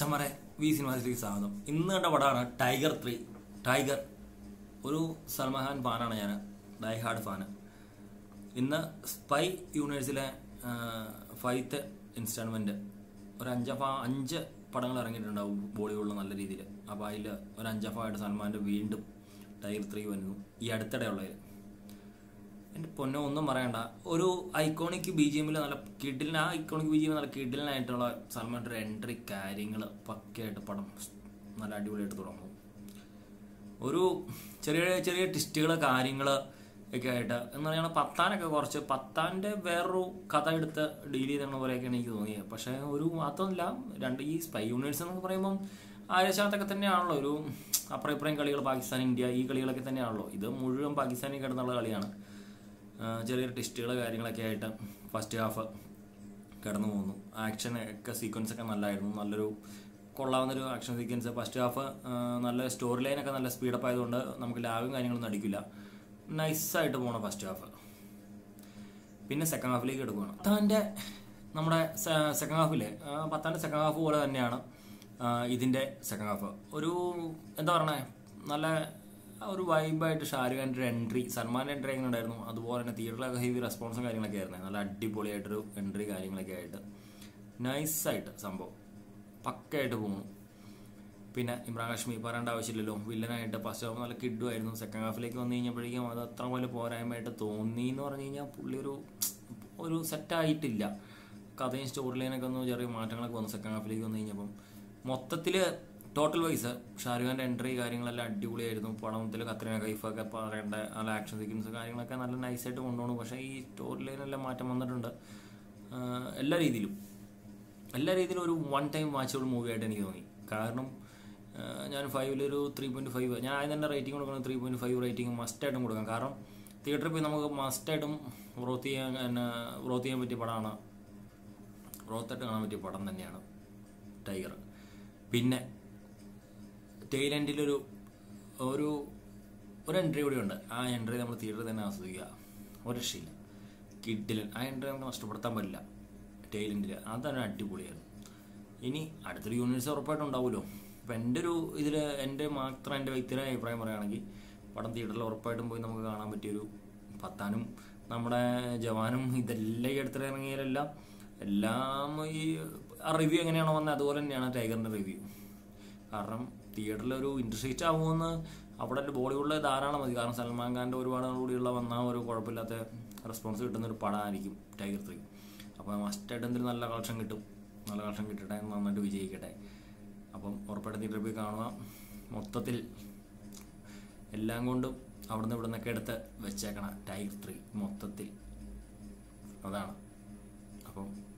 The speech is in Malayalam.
അച്ഛന്മാരെ വി സിനിമാസിലേക്ക് സ്വാഗതം ഇന്ന് കണ്ട പടമാണ് ടൈഗർ ത്രീ ടൈഗർ ഒരു സൽമാൻ ഖാൻ ഫാനാണ് ഞാൻ ഡൈ ഹാർഡ് ഫാന് ഇന്ന് സ്പൈ യൂണിവേഴ്സിലെ ഫൈത്ത് ഇൻസ്റ്റാൾമെന്റ് ഒരു അഞ്ചഫ അഞ്ച് പടങ്ങൾ ഇറങ്ങിയിട്ടുണ്ടാവും ബോളിവുഡിൽ നല്ല രീതിയിൽ അപ്പോൾ അതിൽ ഒരു അഞ്ചഫായിട്ട് സൽമാൻ്റെ വീണ്ടും ടൈഗർ ത്രീ വരുന്നു ഈ അടുത്തിടെയുള്ളതിൽ എൻ്റെ പൊന്നെ ഒന്നും പറയണ്ട ഒരു ഐക്കോണിക് ബി ജി എമ്മിൽ നല്ല കിഡിലിന് ആ ഐക്കോണിക് ബി ജി എം നല്ല കിഡിലിനായിട്ടുള്ള സൽമാൻ്റെ ഒരു എൻട്രി കാര്യങ്ങൾ പക്കയായിട്ട് പടം നല്ല അടിപൊളിയായിട്ട് തുടങ്ങും ഒരു ചെറിയ ചെറിയ ടിസ്റ്റുകൾ കാര്യങ്ങൾ ഒക്കെ ആയിട്ട് എന്ന് പറയുന്നത് പത്താനൊക്കെ കുറച്ച് പത്താൻ്റെ വേറൊരു കഥ എടുത്ത് ഡീൽ ചെയ്തിരുന്ന പോലെയൊക്കെയാണ് എനിക്ക് തോന്നിയത് പക്ഷേ ഒരു മാത്രമല്ല രണ്ട് ഈ സ്പൈ യൂണിവേഴ്സ് എന്നൊക്കെ പറയുമ്പം ആര്യശാത്തൊക്കെ തന്നെയാണല്ലോ ഒരു അപ്പുറം ഇപ്പുറം കളികൾ പാകിസ്ഥാൻ ഇന്ത്യ ഈ കളികളൊക്കെ തന്നെയാണല്ലോ ഇത് മുഴുവൻ പാകിസ്ഥാനിൽ കിടന്നുള്ള കളിയാണ് ആ, ചെറിയ ടിസ്റ്റുകൾ കാര്യങ്ങളൊക്കെ ആയിട്ട് ഫസ്റ്റ് ഹാഫ് കിടന്നു പോകുന്നു ആക്ഷൻ ഒക്കെ സീക്വൻസ് ഒക്കെ നല്ലതായിരുന്നു നല്ലൊരു കൊള്ളാവുന്നൊരു ആക്ഷൻ സീക്വൻസ് ഫസ്റ്റ് ഹാഫ് നല്ല സ്റ്റോറി ലൈനൊക്കെ നല്ല സ്പീഡപ്പ് ആയതുകൊണ്ട് നമുക്ക് ലാഗും കാര്യങ്ങളൊന്നും അടിക്കില്ല നൈസായിട്ട് പോണ ഫസ്റ്റ് ഹാഫ് പിന്നെ സെക്കൻഡ് ഹാഫിലേക്ക് എടുക്കുകയാണ് പത്താൻ്റെ നമ്മുടെ സെക്കൻഡ് ഹാഫിലെ പത്താൻ്റെ സെക്കൻഡ് ഹാഫ് പോലെ തന്നെയാണ് ആ, ഇതിൻ്റെ സെക്കൻഡ് ഹാഫ് ഒരു എന്താ പറയണേ നല്ല ആ ഒരു വൈബായിട്ട് ഷാരൂഖ് ഖാൻ്റെ ഒരു എൻട്രി സൽമാൻ്റെ എൻട്രി എങ്ങനെ ഉണ്ടായിരുന്നു അതുപോലെ തന്നെ തിയേറ്ററിലൊക്കെ ഹെവി റെസ്പോൺസും കാര്യങ്ങളൊക്കെ ആയിരുന്നു നല്ല അടിപൊളിയായിട്ടൊരു എൻട്രി കാര്യങ്ങളൊക്കെ ആയിട്ട് നൈസായിട്ട് സംഭവം പക്കയായിട്ട് പോകുന്നു പിന്നെ ഇമ്രാൻ ഹാഷ്മി പറയേണ്ട ആവശ്യമില്ലല്ലോ വില്ലനായിട്ട് ഫസ്റ്റ് ഹാഫ് നല്ല കിഡുമായിരുന്നു സെക്കൻഡ് ഹാഫിലേക്ക് വന്നു കഴിഞ്ഞപ്പോഴേക്കും അത് അത്ര വലിയ പോരായ്മയായിട്ട് തോന്നി എന്ന് പറഞ്ഞു കഴിഞ്ഞാൽ പുള്ളി ഒരു ഒരു സെറ്റായിട്ടില്ല കഥയും സ്റ്റോറി ലൈനൊക്കെ ഒന്ന് ചെറിയ മാറ്റങ്ങളൊക്കെ വന്നു സെക്കൻഡ് ഹാഫിലേക്ക് വന്നു കഴിഞ്ഞപ്പം മൊത്തത്തിൽ ടോട്ടൽ വൈസ് ഷാരൂഖ് ഖാൻ്റെ എൻട്രി കാര്യങ്ങളെല്ലാം അടിപൊളിയായിരുന്നു പടത്തിൽ കത്രീന കൈഫൊക്കെ പറയേണ്ട നല്ല ആക്ഷൻ സീക്വൻസ് കാര്യങ്ങളൊക്കെ നല്ല നൈസായിട്ട് കൊണ്ടുപോകണം പക്ഷേ ഈ സ്റ്റോറി ലൈനെല്ലാം മാറ്റം വന്നിട്ടുണ്ട് ആഹ് എല്ലാ രീതിയിലും എല്ലാ രീതിയിലും ഒരു വൺ ടൈം വാച്ചബിൾ മൂവി ആയിട്ട് എനിക്ക് തോന്നി കാരണം ആ, ഞാൻ ഫൈവിലൊരു ത്രീ പോയിന്റ് ഫൈവ് ഞാൻ ആദ്യം തന്നെ റേറ്റിംഗ് കൊടുക്കുന്നത് ത്രീ പോയിന്റ് ഫൈവ് റേറ്റിംഗ് മസ്റ്റായിട്ടും കൊടുക്കാം കാരണം തിയേറ്ററിൽ പോയി നമുക്ക് മസ്റ്റായിട്ടും ബ്രോത്ത് ചെയ്യാൻ പിന്നെ ബ്രോത്ത് ചെയ്യാൻ പറ്റിയ പടമാണ് ബ്രോത്തായിട്ട് കാണാൻ പറ്റിയ പടം തന്നെയാണ് ടൈഗർ പിന്നെ ടൈലൻഡിലൊരു ഒരു ഒരു എൻട്രി കൂടി ഉണ്ട് ആ എൻട്രി നമ്മൾ തിയേറ്ററിൽ തന്നെ ആസ്വദിക്കുക ഒരു രക്ഷയില്ല കിഡിലൻ ആ എൻട്രി നമുക്ക് നഷ്ടപ്പെടുത്താൻ പറ്റില്ല ടൈലൻഡിൽ അതാണ് അടിപൊളിയായിരുന്നു ഇനി അടുത്തൊരു യൂണിവേഴ്സ് ഉറപ്പായിട്ടും ഉണ്ടാവുമല്ലോ അപ്പം എൻ്റെ ഒരു ഇതിൽ എൻ്റെ മാത്രം എൻ്റെ വ്യക്തിപരമായ അഭിപ്രായം പറയുകയാണെങ്കിൽ പടം തിയേറ്ററിൽ ഉറപ്പായിട്ടും പോയി നമുക്ക് കാണാൻ പറ്റിയൊരു പത്താനും നമ്മുടെ ജവാനും ഇതെല്ലാം ഈ അടുത്തിടെ ഇറങ്ങിയാലെല്ലാം എല്ലാം ഈ ആ റിവ്യൂ എങ്ങനെയാണോ വന്നത് അതുപോലെ തന്നെയാണ് ടൈഗറിൻ്റെ റിവ്യൂ കാരണം തിയേറ്ററിൽ ഒരു ഇൻട്രസ്റ്റ് ആകുമെന്ന് അവിടെ ബോളിവുഡിൽ ധാരാളം മതി കാരണം സൽമാൻ ഖാൻ്റെ ഒരുപാട് കൂടിയുള്ള വന്നാൽ ഒരു കുഴപ്പമില്ലാത്ത റെസ്പോൺസ് കിട്ടുന്ന ഒരു പടമായിരിക്കും ടൈഗർ ത്രീ അപ്പോൾ മസ്റ്റായിട്ട് എന്തെങ്കിലും നല്ല കളക്ഷൻ കിട്ടും നല്ല കളക്ഷൻ കിട്ടട്ടെ നന്നായിട്ട് വിജയിക്കട്ടെ അപ്പം ഉറപ്പായിട്ടും തിയേറ്ററിൽ പോയി കാണുക മൊത്തത്തിൽ എല്ലാം കൊണ്ടും അവിടുന്ന് ഇവിടെ നിന്നൊക്കെ എടുത്ത് വെച്ചേക്കണം ടൈഗർ ത്രീ മൊത്തത്തിൽ അതാണ് അപ്പം